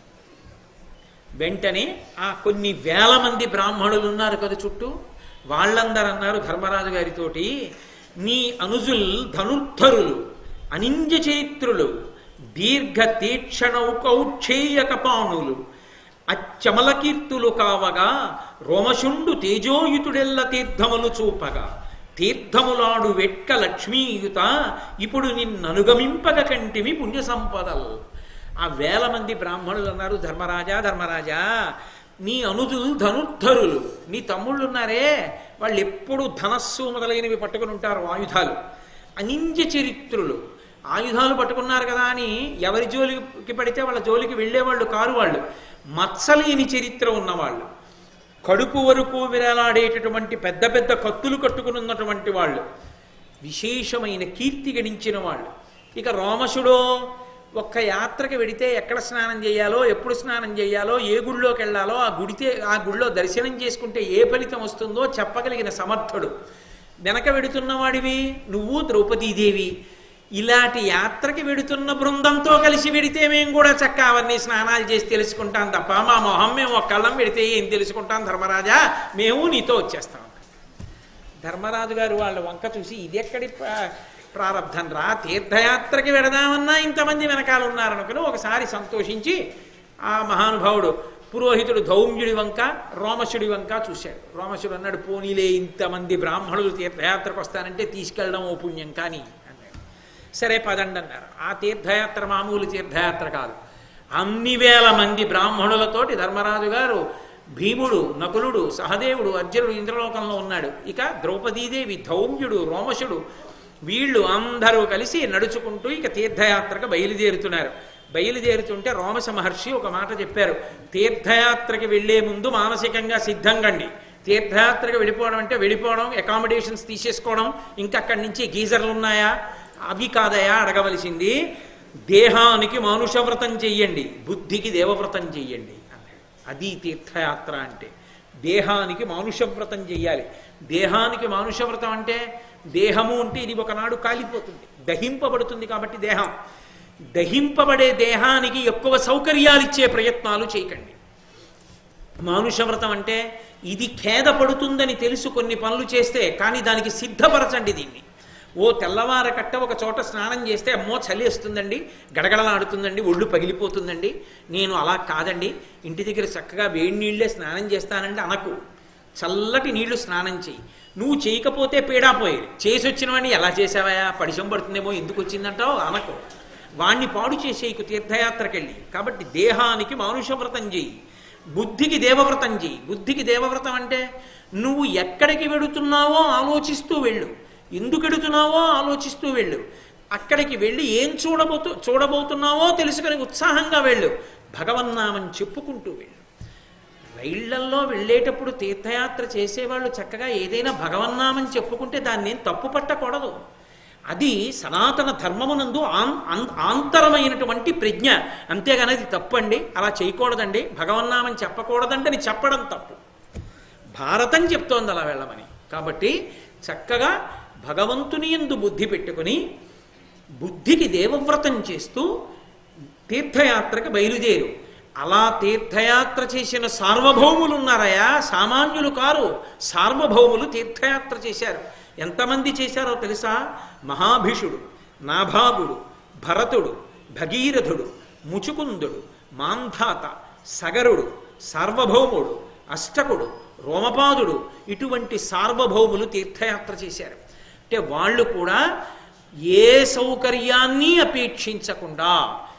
వెంటనే ఆ కొన్ని వేల మంది బ్రాహ్మణులు ఉన్నారు కదా చుట్టూ వాళ్ళందరూ అన్నారు ధర్మరాజు గారితోటి నీ అనుజుల్ ధనుర్ధరులు అనింజ చరిత్రులు దీర్ఘ తీక్షణౌకౌక్షేయక పాణులు అచ్చమల కీర్తులు కావగా రోమశుండు తేజోయుతుడెల్ల తీర్థములు చూపగా తీర్థములాడు వెట్క లక్ష్మీయుత ఇప్పుడు నిన్ననుగమింపగ కంటిమి పుణ్య సంపదల్ ఆ వేల మంది బ్రాహ్మణులు అన్నారు ధర్మరాజా ధర్మరాజా నీ అనుజులు ధనుర్ధరులు నీ తమ్ముళ్ళు ఉన్నారే వాళ్ళు ఎప్పుడు ధనస్సు మొదలైనవి పట్టుకుని ఉంటారు ఆయుధాలు అనింజ చరిత్రులు ఆయుధాలు పట్టుకున్నారు కదా అని ఎవరి జోలికి పడితే వాళ్ళ జోలికి వెళ్ళేవాళ్ళు కారు వాళ్ళు మత్సలేని చరిత్ర ఉన్నవాళ్ళు కడుపు వరకు విరాలాడేటటువంటి పెద్ద పెద్ద కత్తులు కట్టుకుని ఉన్నటువంటి వాళ్ళు విశేషమైన కీర్తి గణించిన వాళ్ళు ఇక రోమశుడో ఒక్క యాత్రకి వెడితే ఎక్కడ స్నానం చేయాలో ఎప్పుడు స్నానం చేయాలో ఏ గుళ్ళోకి వెళ్ళాలో ఆ గుడితే ఆ గుళ్ళో దర్శనం చేసుకుంటే ఏ ఫలితం వస్తుందో చెప్పగలిగిన సమర్థుడు వెనక వెడుతున్నవాడివి నువ్వు ద్రౌపదీదేవి ఇలాంటి యాత్రకి వెడుతున్న బృందంతో కలిసి వెడితే మేము కూడా చక్క అవన్నీ స్నానాలు చేసి తెలుసుకుంటాం తప్ప మా మొహం మేము ఒక్కళ్ళం వెడితే ఏం తెలుసుకుంటాం ధర్మరాజా మేము నీతో వచ్చేస్తాం ధర్మరాజు గారు వాళ్ళ వంక చూసి ఇది ఎక్కడి ప్ర- ప్రారంధం రా తీర్థయాత్రకి వెడదామన్నా ఇంతమంది వెనకాల ఉన్నారనుకుని ఒకసారి సంతోషించి ఆ మహానుభావుడు పురోహితుడు ధౌమ్యుడి వంక రోమశుడి వంక చూశాడు రోమశుడు అన్నాడు పోనీలే ఇంతమంది బ్రాహ్మణులు తీర్థయాత్రకు వస్తానంటే తీసుకెళ్ళడం ఓ పుణ్యం కానీ అన్నాడు సరే పదండి అన్నారు ఆ తీర్థయాత్ర మామూలు తీర్థయాత్ర కాదు అన్ని వేల మంది బ్రాహ్మణులతోటి ధర్మరాజు గారు భీముడు నకులుడు సహదేవుడు అర్జునుడు ఇంద్రలోకంలో ఉన్నాడు ఇక ద్రౌపదీదేవి ధౌమ్యుడు రోమశుడు వీళ్ళు అందరూ కలిసి నడుచుకుంటూ ఇక తీర్థయాత్రకు బయలుదేరుతున్నారు బయలుదేరుతుంటే రోమశ మహర్షి ఒక మాట చెప్పారు తీర్థయాత్రకి వెళ్లే ముందు మానసికంగా సిద్ధంగండి తీర్థయాత్రకు వెళ్ళిపోవడం అంటే వెళ్ళిపోవడం అకామిడేషన్స్ తీసేసుకోవడం ఇంకా అక్కడి నుంచి గీజర్లు ఉన్నాయా అవి కాదయా అడగవలసింది దేహానికి మానుషవ్రతం చెయ్యండి బుద్ధికి దేవవ్రతం చెయ్యండి అన్నాడు అది తీర్థయాత్ర అంటే దేహానికి మానుషవ్రతం చెయ్యాలి దేహానికి మానుషవ్రతం అంటే దేహము అంటే ఇది ఒకనాడు కాలిపోతుంది దహింపబడుతుంది కాబట్టి దేహం దహింపబడే దేహానికి ఎక్కువ సౌకర్యాలు ఇచ్చే ప్రయత్నాలు చేయకండి మానుషవ్రతం అంటే ఇది ఖేద పడుతుందని తెలుసు కొన్ని పనులు చేస్తే కానీ దానికి సిద్ధపరచండి దీన్ని ఓ తెల్లవార కట్ట ఒక చోట స్నానం చేస్తే అమ్మో చలి వస్తుందండి గడగడలాడుతుందండి ఒళ్ళు పగిలిపోతుందండి నేను అలా కాదండి ఇంటి దగ్గర చక్కగా వేడి నీళ్ళే స్నానం చేస్తానండి అనకు చల్లటి నీళ్లు స్నానం చేయి నువ్వు చేయకపోతే పీడా పోయేది చేసి వచ్చిన వాడిని ఎలా చేసావా పడిశం పడుతుందేమో ఎందుకు వచ్చిందంటావు అనకు వాణ్ణి పాడు చేసేయకు తీర్థయాత్రకెళ్ళి కాబట్టి దేహానికి మానుషవ్రతం చేయి బుద్ధికి దేవవ్రతం చేయి బుద్ధికి దేవవ్రతం అంటే నువ్వు ఎక్కడికి వెడుతున్నావో ఆలోచిస్తూ వెళ్ళు ఎందుకు వెడుతున్నావో ఆలోచిస్తూ వెళ్ళు అక్కడికి వెళ్ళి ఏం చూడబోతు చూడబోతున్నావో తెలుసుకొని ఉత్సాహంగా వెళ్ళు భగవన్నామం చెప్పుకుంటూ వెళ్ళు రైళ్లల్లో వెళ్ళేటప్పుడు తీర్థయాత్ర చేసేవాళ్ళు చక్కగా ఏదైనా భగవన్నామం చెప్పుకుంటే దాన్ని ఏం తప్పు పట్టకూడదు అది సనాతన ధర్మమునందు ఆన్ ఆన్- ఆంతరమైనటువంటి ప్రజ్ఞ అంతేగాని అది తప్పండి అలా చేయకూడదండి భగవన్నామం చెప్పకూడదండి అని చెప్పడం తప్పు భారతం చెప్తోంది అలా వెళ్ళమని కాబట్టి చక్కగా భగవంతుని ఎందు బుద్ధి పెట్టుకుని బుద్ధికి దేవవ్రతం చేస్తూ తీర్థయాత్రకు బయలుదేరు అలా తీర్థయాత్ర చేసిన సార్వభౌములు ఉన్నారయా సామాన్యులు కారు సార్వభౌములు తీర్థయాత్ర చేశారు ఎంతమంది చేశారో తెలుసా మహాభిషుడు నాభాగుడు భరతుడు భగీరథుడు ముచుకుందుడు మాంధాత సగరుడు సార్వభౌముడు అష్టకుడు రోమపాదుడు ఇటువంటి సార్వభౌములు తీర్థయాత్ర చేశారు అంటే వాళ్ళు కూడా ఏ సౌకర్యాన్ని అపేక్షించకుండా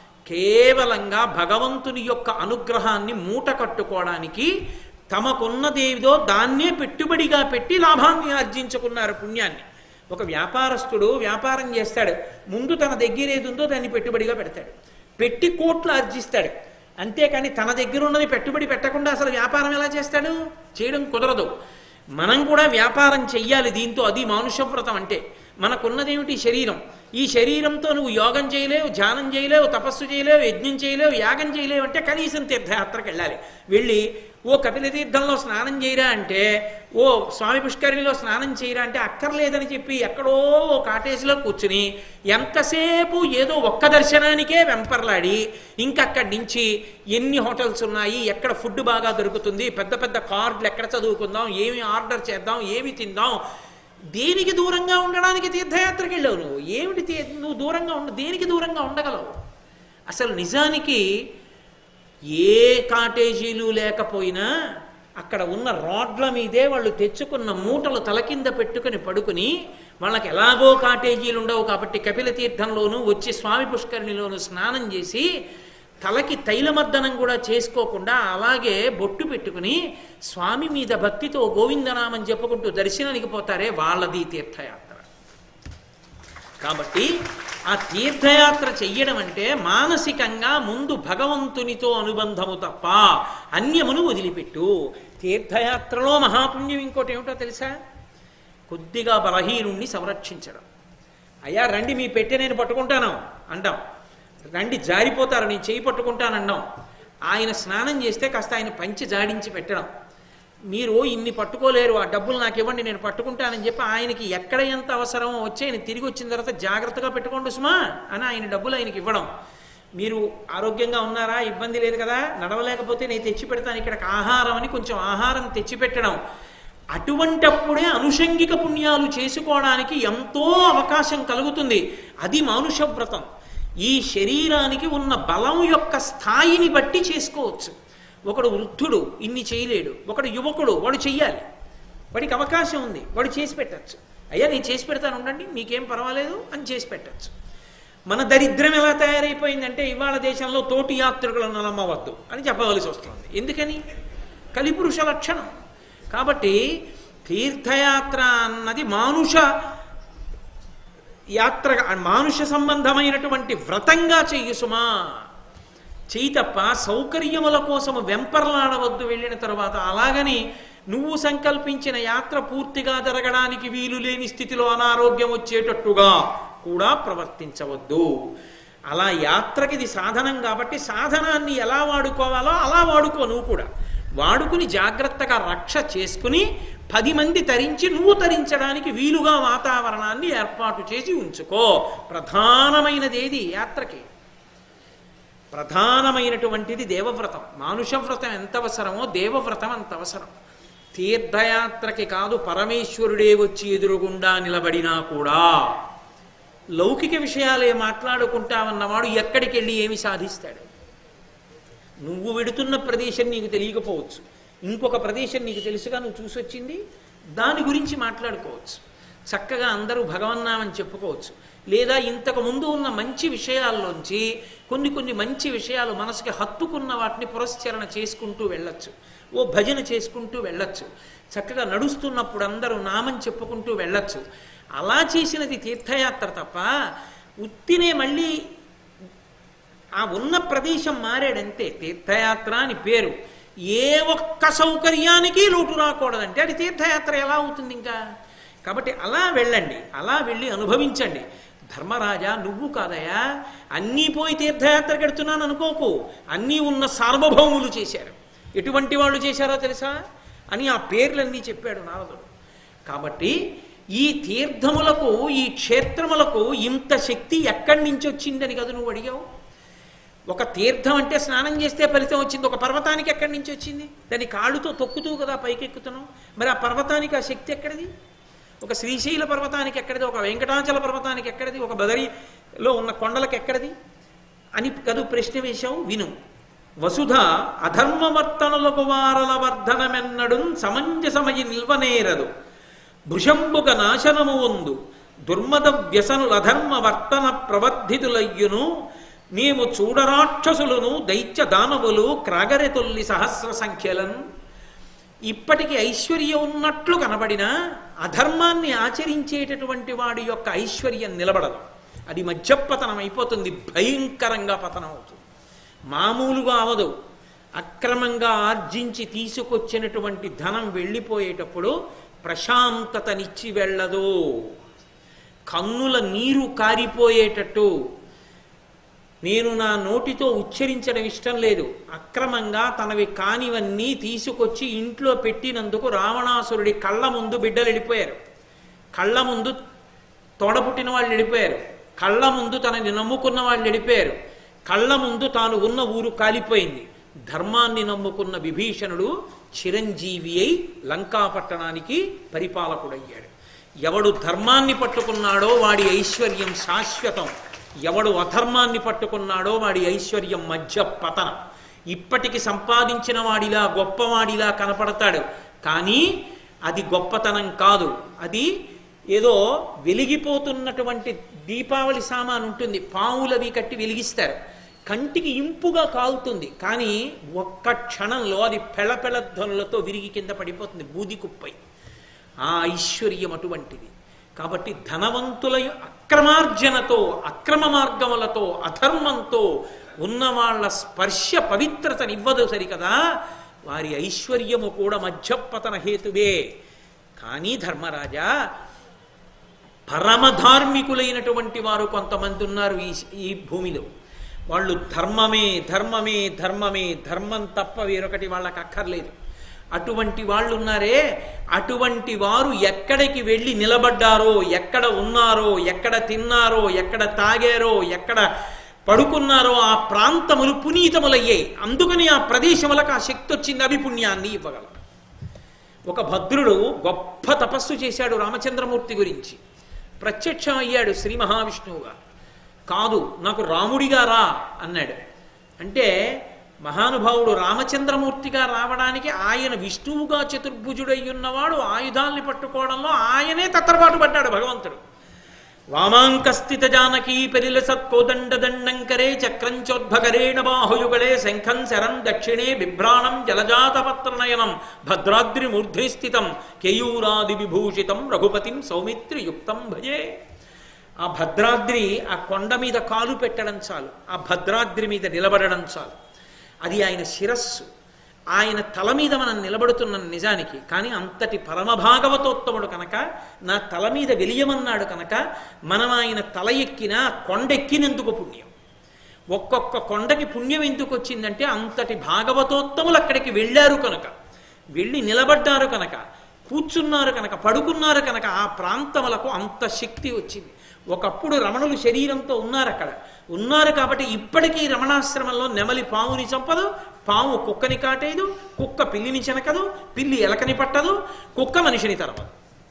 కేవలంగా భగవంతుని యొక్క అనుగ్రహాన్ని మూట కట్టుకోవడానికి తమకున్నదేదో దాన్నే పెట్టుబడిగా పెట్టి లాభాన్ని ఆర్జించుకున్నారు పుణ్యాన్ని ఒక వ్యాపారస్తుడు వ్యాపారం చేస్తాడు ముందు తన దగ్గర ఏది ఉందో దాన్ని పెట్టుబడిగా పెడతాడు పెట్టి కోట్లు ఆర్జిస్తాడు అంతేకాని తన దగ్గర ఉన్నది పెట్టుబడి పెట్టకుండా అసలు వ్యాపారం ఎలా చేస్తాడు చేయడం కుదరదు మనం కూడా వ్యాపారం చెయ్యాలి దీంతో అది మానుషవ్రతం అంటే మనకున్నదేమిటి శరీరం ఈ శరీరంతో నువ్వు యోగం చేయలేవు ధ్యానం చేయలేవు తపస్సు చేయలేవు యజ్ఞం చేయలేవు యాగం చేయలేవు అంటే కనీసం తీర్థయాత్రకు వెళ్ళాలి వెళ్ళి ఓ కపిల తీర్థంలో స్నానం చేయరా అంటే ఓ స్వామి పుష్కరిణిలో స్నానం చేయరా అంటే అక్కర్లేదని చెప్పి ఎక్కడో ఓ కాటేజీలో కూర్చుని ఎంతసేపు ఏదో ఒక్క దర్శనానికే వెంపర్లాడి ఇంకక్కడి నుంచి ఎన్ని హోటల్స్ ఉన్నాయి ఎక్కడ ఫుడ్ బాగా దొరుకుతుంది పెద్ద పెద్ద కార్డులు ఎక్కడ చదువుకుందాం ఏమి ఆర్డర్ చేద్దాం ఏమి తిందాం దేనికి దూరంగా ఉండడానికి తీర్థయాత్రకి వెళ్ళావు నువ్వు ఏమిటి తీ- నువ్వు దూరంగా ఉండ దేనికి దూరంగా ఉండగలవు అసలు నిజానికి ఏ కాటేజీలు లేకపోయినా అక్కడ ఉన్న రోడ్ల మీదే వాళ్ళు తెచ్చుకున్న మూటలు తల కింద పెట్టుకుని పడుకుని వాళ్ళకి ఎలాగో కాటేజీలు ఉండవు కాబట్టి కపిల తీర్థంలోనూ వచ్చి స్వామి పుష్కరిణిలోనూ స్నానం చేసి తలకి తైలమర్దనం కూడా చేసుకోకుండా అలాగే బొట్టు పెట్టుకుని స్వామి మీద భక్తితో గోవిందనామని చెప్పుకుంటూ దర్శనానికి పోతారే వాళ్ళది తీర్థయాత్ర కాబట్టి ఆ తీర్థయాత్ర చెయ్యడం అంటే మానసికంగా ముందు భగవంతునితో అనుబంధము తప్ప అన్యమును వదిలిపెట్టు తీర్థయాత్రలో మహాపుణ్యం ఇంకోటి ఏమిటో తెలుసా కొద్దిగా బలహీనుణ్ణి సంరక్షించడం అయ్యా రండి మీ పెట్టె నేను పట్టుకుంటాను అంటాం రండి జారిపోతారు నేను చేయి పట్టుకుంటానన్నాం ఆయన స్నానం చేస్తే కాస్త ఆయన పంచి జాడించి పెట్టడం మీరు ఇన్ని పట్టుకోలేరు ఆ డబ్బులు నాకు ఇవ్వండి నేను పట్టుకుంటానని చెప్పి ఆయనకి ఎక్కడ ఎంత అవసరమో వచ్చి ఆయన తిరిగి వచ్చిన తర్వాత జాగ్రత్తగా పెట్టుకోండి సుమా అని ఆయన డబ్బులు ఆయనకి ఇవ్వడం మీరు ఆరోగ్యంగా ఉన్నారా ఇబ్బంది లేదు కదా నడవలేకపోతే నేను తెచ్చి పెడతాను ఇక్కడికి ఆహారం అని కొంచెం ఆహారం తెచ్చి పెట్టడం అటువంటప్పుడే అనుషంగిక పుణ్యాలు చేసుకోవడానికి ఎంతో అవకాశం కలుగుతుంది అది మానుష వ్రతం ఈ శరీరానికి ఉన్న బలం యొక్క స్థాయిని బట్టి చేసుకోవచ్చు ఒకడు వృద్ధుడు ఇన్ని చేయలేడు ఒకడు యువకుడు వాడు చెయ్యాలి వాడికి అవకాశం ఉంది వాడు చేసి పెట్టచ్చు అయ్యా నేను చేసి పెడతాను ఉండండి మీకేం పర్వాలేదు అని చేసి పెట్టచ్చు మన దరిద్రం ఎలా తయారైపోయిందంటే ఇవాళ దేశంలో తోటి యాత్రికులను నమ్మవద్దు అని చెప్పవలసి వస్తుంది ఎందుకని కలిపురుష లక్షణం కాబట్టి తీర్థయాత్ర అన్నది మానుష యాత్ర మానుష సంబంధమైనటువంటి వ్రతంగా చెయ్యి సుమా చెయ్యి తప్ప సౌకర్యముల కోసము వెంపర్లాడవద్దు వెళ్ళిన తర్వాత అలాగని నువ్వు సంకల్పించిన యాత్ర పూర్తిగా జరగడానికి వీలు లేని స్థితిలో అనారోగ్యం వచ్చేటట్టుగా కూడా ప్రవర్తించవద్దు అలా యాత్రకి ఇది సాధనం కాబట్టి సాధనాన్ని ఎలా వాడుకోవాలో అలా వాడుకో నువ్వు కూడా వాడుకుని జాగ్రత్తగా రక్ష చేసుకుని పది మంది తరించి నువ్వు తరించడానికి వీలుగా వాతావరణాన్ని ఏర్పాటు చేసి ఉంచుకో ప్రధానమైనది ఏది యాత్రకి ప్రధానమైనటువంటిది దేవవ్రతం మానుష వ్రతం ఎంత అవసరమో దేవవ్రతం అంత అవసరం తీర్థయాత్రకి కాదు పరమేశ్వరుడే వచ్చి ఎదురుగుండా నిలబడినా కూడా లౌకిక విషయాలే మాట్లాడుకుంటామన్నవాడు ఎక్కడికి వెళ్ళి ఏమి సాధిస్తాడు నువ్వు వెడుతున్న ప్రదేశం నీకు తెలియకపోవచ్చు ఇంకొక ప్రదేశం నీకు తెలుసుగా నువ్వు చూసొచ్చింది దాని గురించి మాట్లాడుకోవచ్చు చక్కగా అందరూ భగవన్నామని చెప్పుకోవచ్చు లేదా ఇంతకు ముందు ఉన్న మంచి విషయాల్లోంచి కొన్ని కొన్ని మంచి విషయాలు మనసుకి హత్తుకున్న వాటిని పురస్చరణ చేసుకుంటూ వెళ్ళొచ్చు ఓ భజన చేసుకుంటూ వెళ్ళొచ్చు చక్కగా నడుస్తున్నప్పుడు అందరూ నామం చెప్పుకుంటూ వెళ్ళొచ్చు అలా చేసినది తీర్థయాత్ర తప్ప ఉత్తినే మళ్ళీ ఆ ఉన్న ప్రదేశం మారాడంతే తీర్థయాత్ర అని పేరు ఏ ఒక్క సౌకర్యానికి లోటు రాకూడదంటే అది తీర్థయాత్ర ఎలా అవుతుంది ఇంకా కాబట్టి అలా వెళ్ళండి అలా వెళ్ళి అనుభవించండి ధర్మరాజా నువ్వు కాదయా అన్నీ పోయి తీర్థయాత్ర కడుతున్నాను అనుకోకు అన్నీ ఉన్న సార్వభౌములు చేశారు ఎటువంటి వాళ్ళు చేశారో తెలుసా అని ఆ పేర్లన్నీ చెప్పాడు నారదుడు కాబట్టి ఈ తీర్థములకు ఈ క్షేత్రములకు ఇంత శక్తి ఎక్కడి నుంచి వచ్చిందని కదా నువ్వు అడిగావు ఒక తీర్థం అంటే స్నానం చేస్తే ఫలితం వచ్చింది ఒక పర్వతానికి ఎక్కడి నుంచి వచ్చింది దాని కాళ్ళుతో తొక్కుతూ కదా పైకెక్కుతున్నాం మరి ఆ పర్వతానికి ఆ శక్తి ఎక్కడిది ఒక శ్రీశైల పర్వతానికి ఎక్కడిది ఒక వెంకటాచల పర్వతానికి ఎక్కడిది ఒక బదరిలో ఉన్న కొండలకు ఎక్కడిది అని కదు ప్రశ్న వేశావు విను వసుధ అధర్మవర్తనులకు వారల వర్ధనమెన్నడు సమంజసమయి నిల్వనేరదు భృషంబుక నాశనము ఉందు దుర్మద వ్యసనుల అధర్మ వర్తన ప్రవర్ధితులయ్యును మేము చూడరాక్షసులను దైత్య దానవులు క్రాగరెతొల్లి సహస్ర సంఖ్యలను ఇప్పటికి ఐశ్వర్యం ఉన్నట్లు కనబడినా అధర్మాన్ని ఆచరించేటటువంటి వాడి యొక్క ఐశ్వర్యం నిలబడదు అది మధ్యపతనం అయిపోతుంది భయంకరంగా పతనం అవుతుంది మామూలుగా అవదు అక్రమంగా ఆర్జించి తీసుకొచ్చినటువంటి ధనం వెళ్ళిపోయేటప్పుడు ప్రశాంతతనిచ్చి వెళ్ళదు కన్నుల నీరు కారిపోయేటట్టు నేను నా నోటితో ఉచ్చరించడం ఇష్టం లేదు అక్రమంగా తనవి కానివన్నీ తీసుకొచ్చి ఇంట్లో పెట్టినందుకు రావణాసురుడి కళ్ళ ముందు బిడ్డలు వెళ్ళిపోయారు కళ్ళ ముందు తోడపుట్టిన వాళ్ళు వెళ్ళిపోయారు కళ్ళ ముందు తనని నమ్ముకున్న వాళ్ళు వెళ్ళిపోయారు కళ్ళ ముందు తాను ఉన్న ఊరు కాలిపోయింది ధర్మాన్ని నమ్ముకున్న విభీషణుడు చిరంజీవి అయి లంకాపట్టణానికి పరిపాలకుడయ్యాడు ఎవడు ధర్మాన్ని పట్టుకున్నాడో వాడి ఐశ్వర్యం శాశ్వతం ఎవడు అధర్మాన్ని పట్టుకున్నాడో వాడి ఐశ్వర్యం మధ్య పతనం ఇప్పటికి సంపాదించిన వాడిలా గొప్పవాడిలా కనపడతాడు కానీ అది గొప్పతనం కాదు అది ఏదో వెలిగిపోతున్నటువంటి దీపావళి సామాన్ ఉంటుంది పావులవి కట్టి వెలిగిస్తారు కంటికి ఇంపుగా కాలుతుంది కానీ ఒక్క క్షణంలో అది పెళపెళ ధ్వనులతో విరిగి కింద పడిపోతుంది బూది కుప్పై ఆ ఐశ్వర్యం అటువంటిది కాబట్టి ధనవంతుల అక్రమార్జనతో అక్రమ మార్గములతో అధర్మంతో ఉన్న వాళ్ళ స్పర్శ పవిత్రతనివ్వదు సరికదా వారి ఐశ్వర్యము కూడా మధ్యపతన హేతువే కానీ ధర్మరాజా పరమధార్మికులైనటువంటి వారు కొంతమంది ఉన్నారు ఈ ఈ భూమిలో వాళ్ళు ధర్మమే ధర్మమే ధర్మమే ధర్మం తప్ప వేరొకటి వాళ్ళకి అక్కర్లేదు అటువంటి వాళ్ళు ఉన్నారే అటువంటి వారు ఎక్కడికి వెళ్ళి నిలబడ్డారో ఎక్కడ ఉన్నారో ఎక్కడ తిన్నారో ఎక్కడ తాగారో ఎక్కడ పడుకున్నారో ఆ ప్రాంతములు పునీతములయ్యాయి అందుకని ఆ ప్రదేశములకు ఆ శక్తి వచ్చింది అవి పుణ్యాన్ని ఇవ్వగలరు ఒక భద్రుడు గొప్ప తపస్సు చేశాడు రామచంద్రమూర్తి గురించి ప్రత్యక్షం అయ్యాడు శ్రీ మహావిష్ణువుగా కాదు నాకు రాముడిగా రా అన్నాడు అంటే మహానుభావుడు రామచంద్రమూర్తిగా రావడానికి ఆయన విష్ణువుగా చతుర్భుజుడై ఉన్నవాడు ఆయుధాల్ని పట్టుకోవడంలో ఆయనే తత్తరపాటు పడ్డాడు భగవంతుడు వామాంకస్థిత జానకీ పెరిల సత్కోదండ దండంకరే చక్రంచోద్భకరేణ బాహుయుగళే శంఖం శరం దక్షిణే బిభ్రాణం జలజాతపత్రనయనం భద్రాద్రి మూర్ధ్ని స్థితం కేయూరాది విభూషితం రఘుపతిం సౌమిత్రియుక్తం భజే ఆ భద్రాద్రి ఆ కొండ మీద కాలు పెట్టడం చాలు ఆ భద్రాద్రి మీద నిలబడడం చాలు అది ఆయన శిరస్సు ఆయన తల మీద మనం నిలబడుతున్నాం నిజానికి కానీ అంతటి పరమభాగవతోత్తముడు కనుక నా తల మీద వెలియమన్నాడు కనుక మనం ఆయన తల ఎక్కిన కొండెక్కినందుకు పుణ్యం ఒక్కొక్క కొండకి పుణ్యం ఎందుకు వచ్చిందంటే అంతటి భాగవతోత్తములు అక్కడికి వెళ్ళారు కనుక వెళ్ళి నిలబడ్డారు కనుక కూర్చున్నారు కనుక పడుకున్నారు కనుక ఆ ప్రాంతములకు అంత శక్తి వచ్చింది ఒకప్పుడు రమణులు శరీరంతో ఉన్నారు అక్కడ ఉన్నారు కాబట్టి ఇప్పటికీ రమణాశ్రమంలో నెమలి పావుని చంపదు పాము కుక్కని కాటేదు కుక్క పిల్లిని చెనకదు పిల్లి ఎలకని పట్టదు కుక్క మనిషిని తరపదు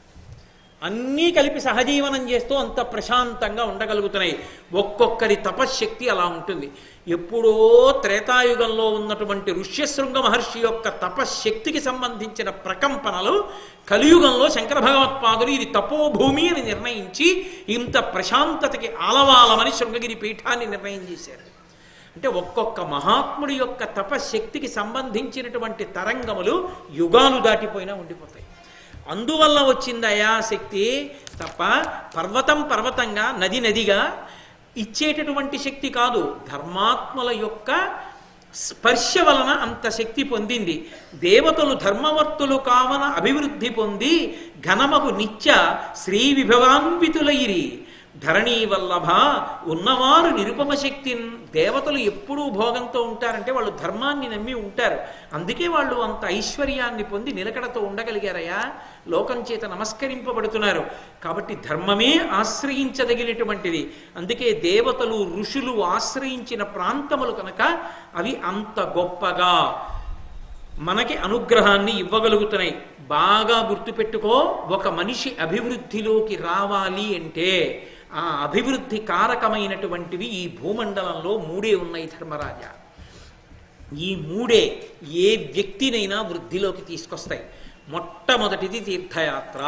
అన్నీ కలిపి సహజీవనం చేస్తూ అంత ప్రశాంతంగా ఉండగలుగుతున్నాయి ఒక్కొక్కరి తపశ్శక్తి అలా ఉంటుంది ఎప్పుడో త్రేతాయుగంలో ఉన్నటువంటి ఋష్యశృంగ మహర్షి యొక్క తపశ్శక్తికి సంబంధించిన ప్రకంపనలు కలియుగంలో శంకర భగవత్పాదులు ఇది తపోభూమి అని నిర్ణయించి ఇంత ప్రశాంతతకి ఆలవాలమని శృంగగిరి పీఠాన్ని నిర్ణయం చేశారు అంటే ఒక్కొక్క మహాత్ముడి యొక్క తపశ్శక్తికి సంబంధించినటువంటి తరంగములు యుగాలు దాటిపోయినా ఉండిపోతాయి అందువల్ల వచ్చిందయా శక్తి తప్ప పర్వతం పర్వతంగా నది నదిగా ఇచ్చేటటువంటి శక్తి కాదు ధర్మాత్మల యొక్క స్పర్శ వలన అంత శక్తి పొందింది దేవతలు ధర్మవర్తులు కావన అభివృద్ధి పొంది ఘనమగు నిత్య శ్రీ విభవాన్వితులైరి ధరణీ వల్లభ ఉన్నవారు నిరుపమ శక్తిని దేవతలు ఎప్పుడూ భోగంతో ఉంటారంటే వాళ్ళు ధర్మాన్ని నమ్మి ఉంటారు అందుకే వాళ్ళు అంత ఐశ్వర్యాన్ని పొంది నిలకడతో ఉండగలిగారయ్యా లోకం చేత నమస్కరింపబడుతున్నారు కాబట్టి ధర్మమే ఆశ్రయించదగినటువంటిది అందుకే దేవతలు ఋషులు ఆశ్రయించిన ప్రాంతములు కనుక అవి అంత గొప్పగా మనకి అనుగ్రహాన్ని ఇవ్వగలుగుతున్నాయి బాగా గుర్తుపెట్టుకో ఒక మనిషి అభివృద్ధిలోకి రావాలి అంటే ఆ అభివృద్ధి కారకమైనటువంటివి ఈ భూమండలంలో మూడే ఉన్నాయి ధర్మరాజా ఈ మూడే ఏ వ్యక్తినైనా వృద్ధిలోకి తీసుకొస్తాయి మొట్టమొదటిది తీర్థయాత్ర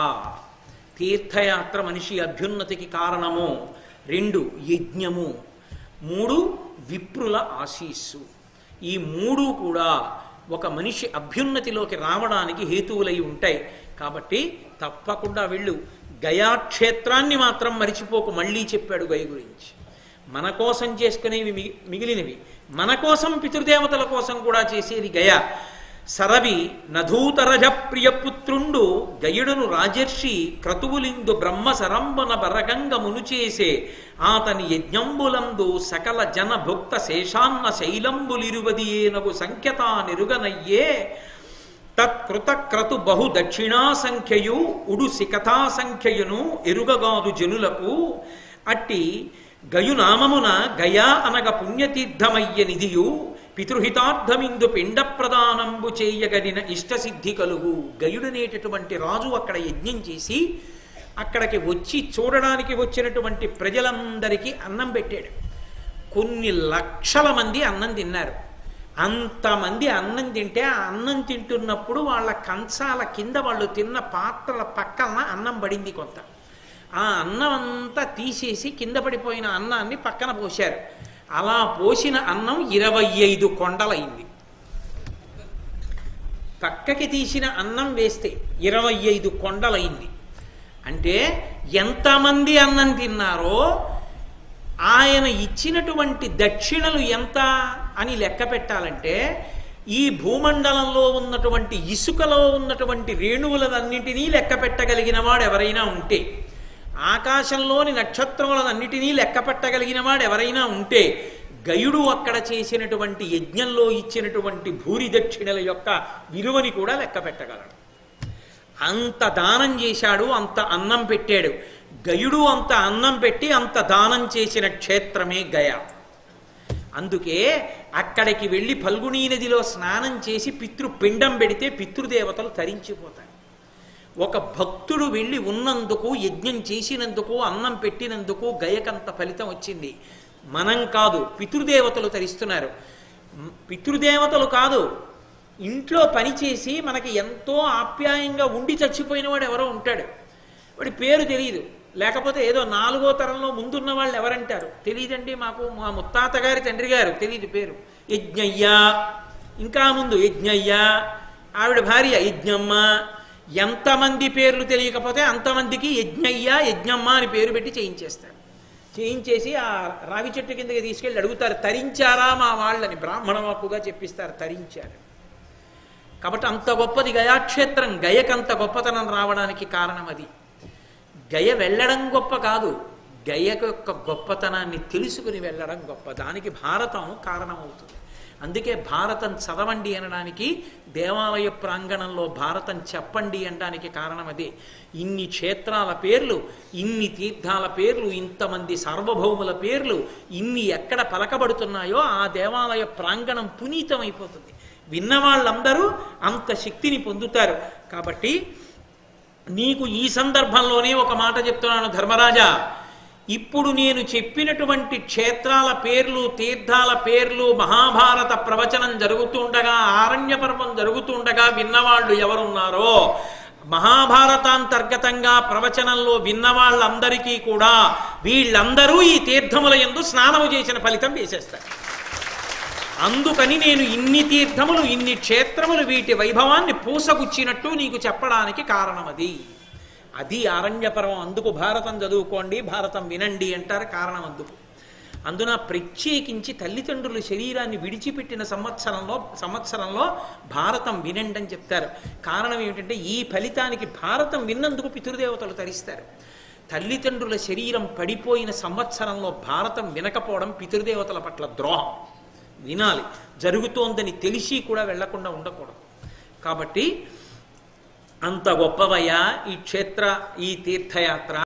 తీర్థయాత్ర మనిషి అభ్యున్నతికి కారణము రెండు యజ్ఞము మూడు విప్రుల ఆశీస్సు ఈ మూడు కూడా ఒక మనిషి అభ్యున్నతిలోకి రావడానికి హేతువులై ఉంటాయి కాబట్టి తప్పకుండా వెళ్ళు గయాక్షేత్రాన్ని మాత్రం మరిచిపోకు మళ్ళీ చెప్పాడు గయ గురించి మన కోసం చేసుకునేవి మిగి- మిగిలినవి మన కోసం పితృదేవతల కోసం కూడా చేసేది గయ సరవి నధూతరజ ప్రియపుత్రుండు గయుడును రాజర్షి క్రతువులిందు బ్రహ్మ సరంబన బరగంగ మునుచేసే ఆతని యజ్ఞంబులందు సకల జన భుక్త శేషాన్న శైలంబులిరువది ఏనగు సంఖ్యతా నిరుగనయ్యే తత్కృత క్రతు బహు దక్షిణా సంఖ్యయు ఉడు సికథా సంఖ్యయును ఎరుగగాదు జనులకు అట్టి గయునామమున గయా అనగ పుణ్యతీర్థమయ్య నిధియు పితృహితార్థమిందు పిండ ప్రదానంబు చేయగలిగిన ఇష్టసిద్ధి కలుగు గయుడనేటటువంటి రాజు అక్కడ యజ్ఞం చేసి అక్కడికి వచ్చి చూడడానికి వచ్చినటువంటి ప్రజలందరికీ అన్నం పెట్టాడు కొన్ని లక్షల మంది అన్నం తిన్నారు అంతమంది అన్నం తింటే ఆ అన్నం తింటున్నప్పుడు వాళ్ళ కంచాల కింద వాళ్ళు తిన్న పాత్రల పక్కన అన్నం పడింది కొంత ఆ అన్నం అంతా తీసేసి కింద పడిపోయిన అన్నాన్ని పక్కన పోశారు అలా పోసిన అన్నం ఇరవై ఐదు కొండలైంది పక్కకి తీసిన అన్నం వేస్తే ఇరవై ఐదు కొండలైంది అంటే ఎంతమంది అన్నం తిన్నారో ఆయన ఇచ్చినటువంటి దక్షిణలు ఎంత అని లెక్క పెట్టాలంటే ఈ భూమండలంలో ఉన్నటువంటి ఇసుకలో ఉన్నటువంటి రేణువులనన్నింటినీ లెక్క పెట్టగలిగిన వాడు ఎవరైనా ఉంటే ఆకాశంలోని నక్షత్రములనన్నిటినీ లెక్క పెట్టగలిగిన వాడు ఎవరైనా ఉంటే గయుడు అక్కడ చేసినటువంటి యజ్ఞంలో ఇచ్చినటువంటి భూరి దక్షిణల యొక్క విలువని కూడా లెక్క పెట్టగలడు అంత దానం చేశాడు అంత అన్నం పెట్టాడు గయుడు అంత అన్నం పెట్టి అంత దానం చేసిన క్షేత్రమే గయ అందుకే అక్కడికి వెళ్ళి ఫల్గుణీ నదిలో స్నానం చేసి పితృపిండం పెడితే పితృదేవతలు తరించిపోతారు ఒక భక్తుడు వెళ్ళి ఉన్నందుకు యజ్ఞం చేసినందుకు అన్నం పెట్టినందుకు గయకంత ఫలితం వచ్చింది మనం కాదు పితృదేవతలు తరిస్తున్నారు మ్, పితృదేవతలు కాదు ఇంట్లో పని చేసి మనకి ఎంతో ఆప్యాయంగా ఉండి చచ్చిపోయిన వాడు ఎవరో ఉంటాడు వాడి పేరు తెలియదు లేకపోతే ఏదో నాలుగో తరంలో ముందున్న వాళ్ళు ఎవరంటారు తెలియదండి మాకు మా ముత్తాత గారి తండ్రి గారు తెలియదు పేరు యజ్ఞయ్య ఇంకా ముందు యజ్ఞయ్య ఆవిడ భార్య యజ్ఞమ్మ ఎంతమంది పేర్లు తెలియకపోతే అంతమందికి యజ్ఞయ్య యజ్ఞమ్మ అని పేరు పెట్టి చేయించేస్తారు చేయించేసి ఆ రావి చెట్టు కిందకి తీసుకెళ్ళి అడుగుతారు తరించారా మా వాళ్ళని బ్రాహ్మణ వాక్కుగా చెప్పిస్తారు తరించారు కాబట్టి అంత గొప్పది గయాక్షేత్రం గయకంత గొప్పతనం రావడానికి కారణం అది గయ వెళ్ళడం గొప్ప కాదు గయ యొక్క గొప్పతనాన్ని తెలుసుకుని వెళ్ళడం గొప్ప దానికి భారతం కారణమవుతుంది అందుకే భారతం చదవండి అనడానికి దేవాలయ ప్రాంగణంలో భారతం చెప్పండి అనడానికి కారణం అదే ఇన్ని క్షేత్రాల పేర్లు ఇన్ని తీర్థాల పేర్లు ఇంతమంది సార్వభౌముల పేర్లు ఇన్ని ఎక్కడ పలకబడుతున్నాయో ఆ దేవాలయ ప్రాంగణం పునీతమైపోతుంది విన్న వాళ్ళందరూ అంత శక్తిని పొందుతారు కాబట్టి నీకు ఈ సందర్భంలోనే ఒక మాట చెప్తున్నాను ధర్మరాజా ఇప్పుడు నేను చెప్పినటువంటి క్షేత్రాల పేర్లు తీర్థాల పేర్లు మహాభారత ప్రవచనం జరుగుతుండగా ఆరణ్య పర్వం జరుగుతుండగా విన్నవాళ్ళు ఎవరున్నారో మహాభారతాంతర్గతంగా ప్రవచనంలో విన్న వాళ్ళందరికీ కూడా వీళ్ళందరూ ఈ తీర్థముల ఎందు స్నానము చేసిన ఫలితం వేసేస్తారు అందుకని నేను ఇన్ని తీర్థములు ఇన్ని క్షేత్రములు వీటి వైభవాన్ని పూసగుచ్చినట్టు నీకు చెప్పడానికి కారణం అది అది ఆరణ్యపర్వం అందుకు భారతం చదువుకోండి భారతం వినండి అంటారు కారణం అందుకు అందున ప్రత్యేకించి తల్లిదండ్రుల శరీరాన్ని విడిచిపెట్టిన సంవత్సరంలో సంవత్సరంలో భారతం వినండి అని చెప్తారు కారణం ఏమిటంటే ఈ ఫలితానికి భారతం విన్నందుకు పితృదేవతలు తరిస్తారు తల్లిదండ్రుల శరీరం పడిపోయిన సంవత్సరంలో భారతం వినకపోవడం పితృదేవతల పట్ల ద్రోహం వినాలి జరుగుతోందని తెలిసి కూడా వెళ్లకుండా ఉండకూడదు కాబట్టి అంత గొప్పవయ్యా ఈ క్షేత్ర ఈ తీర్థయాత్ర